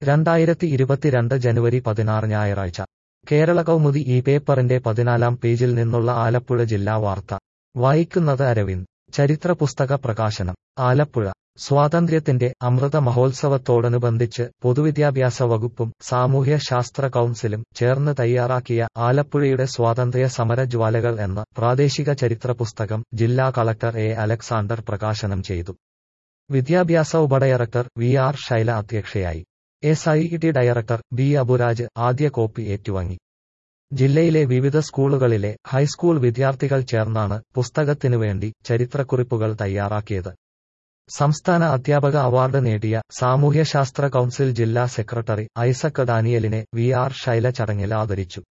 രണ്ടായിരത്തി ഇരുപത്തിരണ്ട് ജനുവരി പതിനാറ് ഞായറാഴ്ച കേരള കൗമുദി ഈ പേപ്പറിന്റെ പതിനാലാം പേജിൽ നിന്നുള്ള ആലപ്പുഴ ജില്ലാ വാർത്ത വായിക്കുന്നത് അരവിന്ദ് ചരിത്ര പുസ്തക പ്രകാശനം ആലപ്പുഴ സ്വാതന്ത്ര്യത്തിന്റെ അമൃത മഹോത്സവത്തോടനുബന്ധിച്ച് പൊതുവിദ്യാഭ്യാസ വകുപ്പും സാമൂഹ്യ ശാസ്ത്ര കൗൺസിലും ചേർന്ന് തയ്യാറാക്കിയ ആലപ്പുഴയുടെ സ്വാതന്ത്ര്യ സമര ജ്വാലകൾ എന്ന പ്രാദേശിക ചരിത്ര പുസ്തകം ജില്ലാ കളക്ടർ എ അലക്സാണ്ടർ പ്രകാശനം ചെയ്തു വിദ്യാഭ്യാസ ഉപഡയറക്ടർ വി ആർ ശൈല അധ്യക്ഷയായി S I T director B Aburaj ആദ്യ കോപ്പി ഏറ്റുവാങ്ങി ജില്ലയിലെ വിവിധ സ്കൂളുകളിലെ ഹൈസ്കൂൾ വിദ്യാർത്ഥികൾ ചേർന്നാണ് പുസ്തകത്തിനുവേണ്ടി ചരിത്രക്കുറിപ്പുകൾ തയ്യാറാക്കിയത് സംസ്ഥാന അധ്യാപക അവാർഡ് നേടിയ സാമൂഹ്യശാസ്ത്ര കൗൺസിൽ ജില്ലാ സെക്രട്ടറി ഐസക് ഡാനിയലിനെ വി ആർ ശൈല ചടങ്ങിൽ ആദരിച്ചു